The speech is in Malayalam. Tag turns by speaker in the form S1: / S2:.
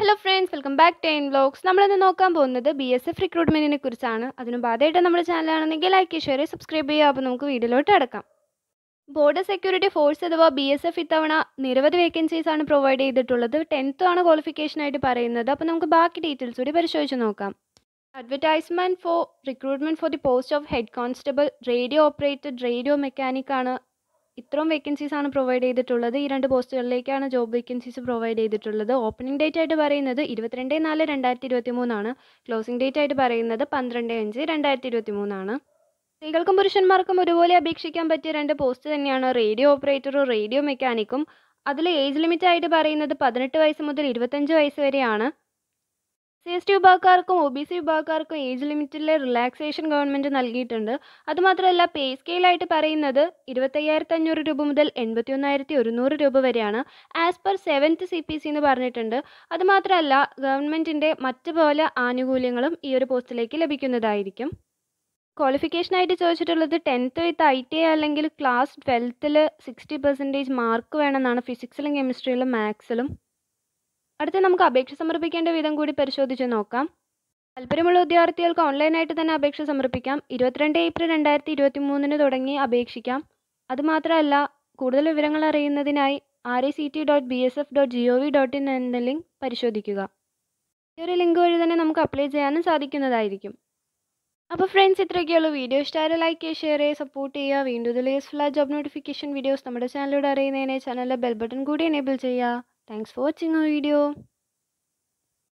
S1: hello friends welcome back to N vlogs നമ്മളിന്ന് നോക്കാൻ പോകുന്നത് ബി എസ് എഫ് റിക്രൂട്ട്മെൻറ്റിനെ കുറിച്ചാണ് അതിന് ബാധയായിട്ട് നമ്മുടെ ചാനലാണെങ്കിൽ ലൈക്ക് ഷെയർ സബ്സ്ക്രൈബ് ചെയ്യുക അപ്പോൾ നമുക്ക് വീഡിയോയിലോട്ട് അടക്കാം ബോർഡർ സെക്യൂരിറ്റി ഫോഴ്സ് അഥവാ ബി എസ് എഫ് ഇത്തവണ നിരവധി വേക്കൻസീസ് ആണ് പ്രൊവൈഡ് ചെയ്തിട്ടുള്ളത് ടെൻത്തും ആണ് ക്വാളിഫിക്കേഷൻ ആയിട്ട് പറയുന്നത് അപ്പോൾ നമുക്ക് ബാക്കി ഡീറ്റെയിൽസ് കൂടി പരിശോധിച്ച് നോക്കാം advertisement for recruitment for the post of head constable radio operated radio mechanic ആണ് ഇത്രയും വേക്കൻസീസ് ആണ് പ്രൊവൈഡ് ചെയ്തിട്ടുള്ളത് ഈ രണ്ട് പോസ്റ്റുകളിലേക്കാണ് ജോബ് വേക്കൻസീസ് പ്രൊവൈഡ് ചെയ്തിട്ടുള്ളത് ഓപ്പണിംഗ് ഡേറ്റ് ആയിട്ട് പറയുന്നത് ഇരുപത്തിരണ്ട് നാല് രണ്ടായിരത്തി ഇരുപത്തി മൂന്നാണ് ക്ലോസിംഗ് ഡേറ്റ് ആയിട്ട് പറയുന്നത് പന്ത്രണ്ട് അഞ്ച് രണ്ടായിരത്തി ഇരുപത്തി മൂന്നാണ് സ്ത്രീകൾക്കും പുരുഷന്മാർക്കും ഒരുപോലെ അപേക്ഷിക്കാൻ പറ്റിയ രണ്ട് പോസ്റ്റ് തന്നെയാണ് റേഡിയോ ഓപ്പറേറ്ററും റേഡിയോ മെക്കാനിക്കും അതിൽ ഏജ് ലിമിറ്റ് ആയിട്ട് പറയുന്നത് പതിനെട്ട് വയസ്സ് മുതൽ ഇരുപത്തഞ്ച് വയസ്സ് വരെയാണ് സി എസ് ടി വിഭാഗക്കാർക്കും ഒ ബി സി വിഭാഗക്കാർക്കും ഏജ് ലിമിറ്റിലെ റിലാക്സേഷൻ ഗവൺമെൻറ് നൽകിയിട്ടുണ്ട് അതുമാത്രമല്ല പേ സ്കെയിലായിട്ട് പറയുന്നത് ഇരുപത്തയ്യായിരത്തി അഞ്ഞൂറ് രൂപ മുതൽ എൺപത്തി ഒന്നായിരത്തി ഒരുന്നൂറ് രൂപ വരെയാണ് as per seventh C P C എന്ന് പറഞ്ഞിട്ടുണ്ട് അതുമാത്രമല്ല ഗവൺമെൻറ്റിൻ്റെ മറ്റ് പോലെ ആനുകൂല്യങ്ങളും ഈ ഒരു പോസ്റ്റിലേക്ക് ലഭിക്കുന്നതായിരിക്കും ക്വാളിഫിക്കേഷനായിട്ട് ചോദിച്ചിട്ടുള്ളത് tenth with I T I അല്ലെങ്കിൽ ക്ലാസ് ട്വൽത്തിൽ സിക്സ്റ്റി പെർസെൻറ്റേജ് മാർക്ക് വേണമെന്നാണ് ഫിസിക്സിലും കെമിസ്ട്രിയിലും മാത്സിലും അടുത്ത നമുക്ക് അപേക്ഷ സമർപ്പിക്കേണ്ട വിധം കൂടി പരിശോധിച്ച് നോക്കാം താല്പര്യമുള്ള വിദ്യാർത്ഥികൾക്ക് ഓൺലൈനായിട്ട് തന്നെ അപേക്ഷ സമർപ്പിക്കാം ഇരുപത്തിരണ്ട് ഏപ്രിൽ രണ്ടായിരത്തി ഇരുപത്തി മൂന്നിന് തുടങ്ങി അപേക്ഷിക്കാം അതുമാത്രമല്ല കൂടുതൽ വിവരങ്ങൾ അറിയുന്നതിനായി R I C T dot B S F dot G O V dot in എന്ന ലിങ്ക് പരിശോധിക്കുക ഈ ഒരു ലിങ്ക് വഴി തന്നെ നമുക്ക് അപ്ലൈ ചെയ്യാനും സാധിക്കുന്നതായിരിക്കും അപ്പോൾ ഫ്രണ്ട്സ് ഇത്രയൊക്കെയുള്ളൂ വീഡിയോ ഇഷ്ടമായാലും ലൈക്ക് ചെയ്യുക ഷെയർ ചെയ്യുക സപ്പോർട്ട് ചെയ്യുക വീണ്ടും ഇതിൽ യൂസ്ഫുൾ ജോബ് നോട്ടിഫിക്കേഷൻ വീഡിയോസ് നമ്മുടെ ചാനലിലൂടെ അറിയുന്നതിനെ ചാനലിലെ ബെൽ ബട്ടൺ കൂടി എനേബിൾ ചെയ്യുക താങ്ക്സ് ഫോർ വാച്ചിങ് ആ വീഡിയോ